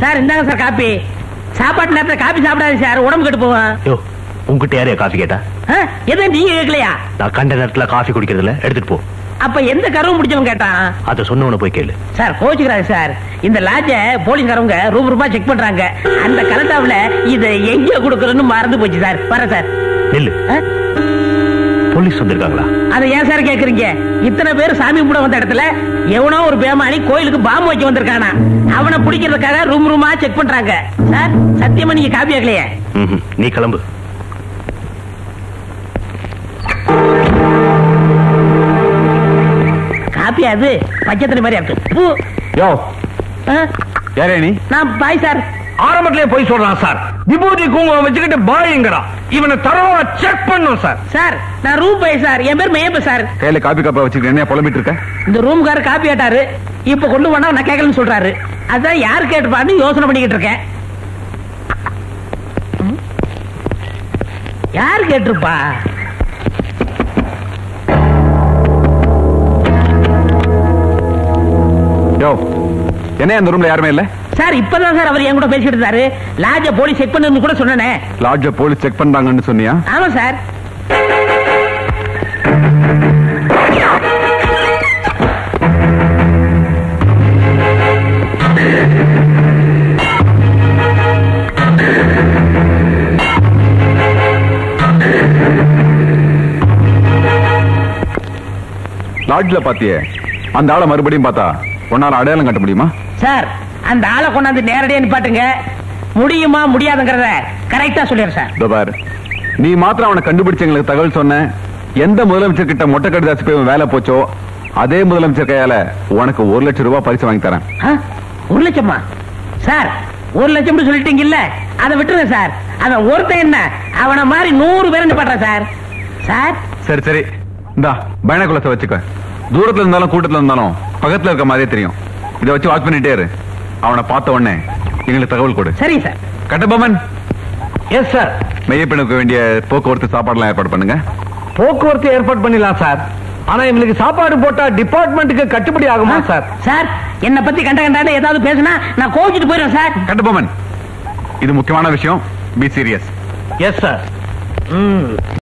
Sir இந்தாங்க sir copy சாப்பாட்டு நேரத்துல காப்பி சாப்பிடாது சார் உடம்பு கெட்டு போவோம் யோ உங்ககிட்ட யாரையா காஃபி கேட்டா ஆ, எதை நீங்க கேட்கலையா நான் கண்ட நேரத்துல காஃபி குடிக்கிறதுல எடுத்துட்டு போ அப்ப எந்த கருவும் பிடிச்சவன் கேட்டான் அதை சொன்னவன போய் கேளு சார் கோச்சுக்கிறாரு சார் இந்த லாட்ஜ போலீஸ்காரவங்க ரூம் ரூபா செக் பண்றாங்க அந்த கலட்டாவுல இத எங்க கொடுக்கறதுன்னு மறந்து போச்சு சார் வர சார் நில்லு ஆ? போலீஸ் வந்திருக்காங்களா அதை ஏன் சார் கேக்குறீங்க இத்தனை பேர் சாமி கும்பிட வந்த இடத்துல எவனோ ஒரு பேமானி கோயிலுக்கு பாம்பு வைக்க வந்திருக்கானா அவனை பிடிக்கிறதுக்காக ரூம் ரூமா செக் பண்றாங்க சார் சத்தியமா நீங்க காப்பி ஆகலையே ம்ஹும். நீ கிளம்பு காப்பி அது பச்சை மாதிரி இருக்கு பூ யோ ஆ? யாரே நீ நான் பாய் சார் ஆரம்பத்திலே போய் சொல்றான் சார் விபூதி குங்குமம் வச்சுக்கிட்டு பாய்ங்கிறான் இவனை தரவா செக் பண்ணும் சார் சார் நான் ரூம் பாய் சார் என் பேர் மேயப்ப சார் கையில காப்பி கப்பா வச்சுக்கிட்டு என்ன புலம்பிட்டு இருக்க இந்த ரூம்காரர் காப்பி ஆட்டாரு இப்ப கொண்டு போனா நான் கேட்கலன்னு சொல்றாரு அதான் யார் கேட்டுப்பான்னு யோசனை பண்ணிக்கிட்டு இருக்கேன் ம்? யார் கேட்டிருப்பா யோ என்ன அந்த ரூம்ல யாருமே இல்ல சார் இப்பதான் சார் அவர் என் கூட பேசிட்டு இருந்தாரு லாட்ஜ போலீஸ் செக் பண்ணுன்னு கூட சொன்னனே லாட்ஜ போலீஸ் செக் பண்றாங்கன்னு சொன்னியா ஆமா சார் லாட்ஜ்ல பாத்தியே அந்த ஆளை மறுபடியும் பார்த்தா உன்னால அடையாளம் கட்ட முடியுமா சார் அந்த ஆளை கொண்டாந்து நேரடியா நிப்பாட்டுங்க முடியுமா முடியாதுங்கிறத கரெக்டா சொல்லிடுறேன் சார் இதோ பாரு நீ மாத்திரம் அவனை கண்டுபிடிச்சு எங்களுக்கு தகவல் சொன்ன எந்த முதலமைச்சர் கிட்ட மொட்டை கடிதாசி போய் வேலை போச்சோ அதே முதலமைச்சர் கையால உனக்கு ஒரு லட்சம் ரூபாய் பரிசு வாங்கி தரேன் ஆ? ஒரு லட்சமா சார் ஒரு லட்சம் சொல்லிட்டீங்கல்ல அதை விட்டுருங்க சார் அவன் ஒருத்தன் என்ன அவனை மாதிரி நூறு பேர் நிப்பாட்டுறேன் சார் சார் சரி சரி இந்தா பயணக்குலத்தை வச்சுக்க தூரத்துல இருந்தாலும் கூட்டத்துல இருந்தாலும் பக்கத்துல இருக்க மாதிரியே தெரியும் இதை வச்சு வாட்ச் பண்ணிட்டே இரு அவனை பார்த்த உடனே எங்களுக்கு தகவல் கொடு சரி சார் கட்டபொம்மன் எஸ் சார் மெய்யப்பனுக்கு வேண்டிய போக்குவரத்து சாப்பாடுலாம் ஏற்பாடு பண்ணுங்க போக்குவரத்து ஏற்பாடு பண்ணிடலாம் சார் ஆனா இவங்களுக்கு சாப்பாடு போட்டா டிபார்ட்மெண்ட்டுக்கு கட்டுப்படி ஆகுமா சார் சார் என்ன பத்தி கண்ட கண்டாண்டு ஏதாவது பேசுனா நான் கோவிச்சுட்டு போயிடுறேன் சார் கட்டபொம்மன் இது முக்கியமான விஷயம் பி சீரியஸ் எஸ் சார்